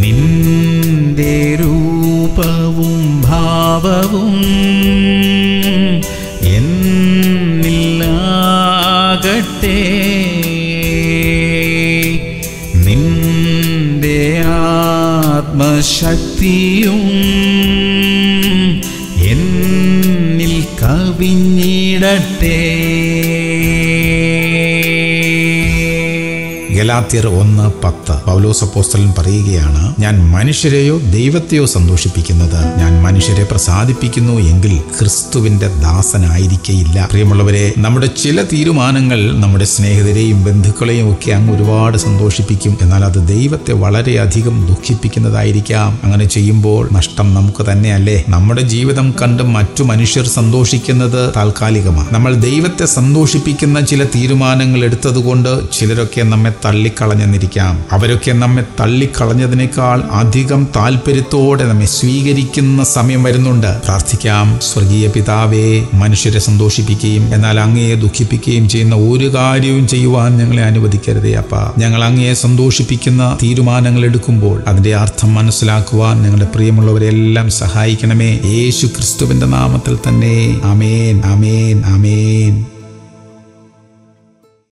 നിന്റെ രൂപവും ഭാവവും എന്നില്ലാകട്ടെ നിന്റെ ആത്മശക്തിയും എന്നിൽ കവിഞ്ഞിടട്ടെ ഗലാത്യർ ഒന്ന് പത്ത് പൗലോസ് അപ്പോസ്തലൻ പറയുകയാണ് ഞാൻ മനുഷ്യരെയോ ദൈവത്തെയോ സന്തോഷിപ്പിക്കുന്നത് ഞാൻ മനുഷ്യരെ പ്രസാദിപ്പിക്കുന്നു എങ്കിൽ ക്രിസ്തുവിന്റെ ദാസനായിരിക്കയില്ല പ്രിയമുള്ളവരെ നമ്മുടെ ചില തീരുമാനങ്ങൾ നമ്മുടെ സ്നേഹിതരെയും ബന്ധുക്കളെയും ഒക്കെ അങ്ങ് ഒരുപാട് സന്തോഷിപ്പിക്കും എന്നാൽ അത് ദൈവത്തെ വളരെയധികം ദുഃഖിപ്പിക്കുന്നതായിരിക്കാം അങ്ങനെ ചെയ്യുമ്പോൾ നഷ്ടം നമുക്ക് തന്നെയല്ലേ നമ്മുടെ ജീവിതം കണ്ട് മറ്റു മനുഷ്യർ സന്തോഷിക്കുന്നത് താൽക്കാലികമാണ് നമ്മൾ ദൈവത്തെ സന്തോഷിപ്പിക്കുന്ന ചില തീരുമാനങ്ങൾ എടുത്തതുകൊണ്ട് ചിലരൊക്കെ നമ്മെ തള്ളിക്കളഞ്ഞെന്നിരിക്കാം അവരൊക്കെ നമ്മെ തള്ളിക്കളഞ്ഞതിനേക്കാൾ അധികം താല്പര്യത്തോടെ നമ്മെ സ്വീകരിക്കുന്ന സമയം വരുന്നുണ്ട് പ്രാർത്ഥിക്കാം സ്വർഗീയ പിതാവേ മനുഷ്യരെ സന്തോഷിപ്പിക്കുകയും എന്നാൽ അങ്ങയെ ദുഃഖിപ്പിക്കുകയും ചെയ്യുന്ന ഒരു കാര്യവും ചെയ്യുവാൻ ഞങ്ങളെ അനുവദിക്കരുതേ അപ്പ ഞങ്ങൾ അങ്ങയെ സന്തോഷിപ്പിക്കുന്ന തീരുമാനങ്ങൾ എടുക്കുമ്പോൾ അതിന്റെ അർത്ഥം മനസ്സിലാക്കുവാൻ ഞങ്ങളുടെ പ്രിയമുള്ളവരെല്ലാം സഹായിക്കണമേ യേശു ക്രിസ്തുവിന്റെ നാമത്തിൽ തന്നെ അമേൻ അമേൻ അമേൻ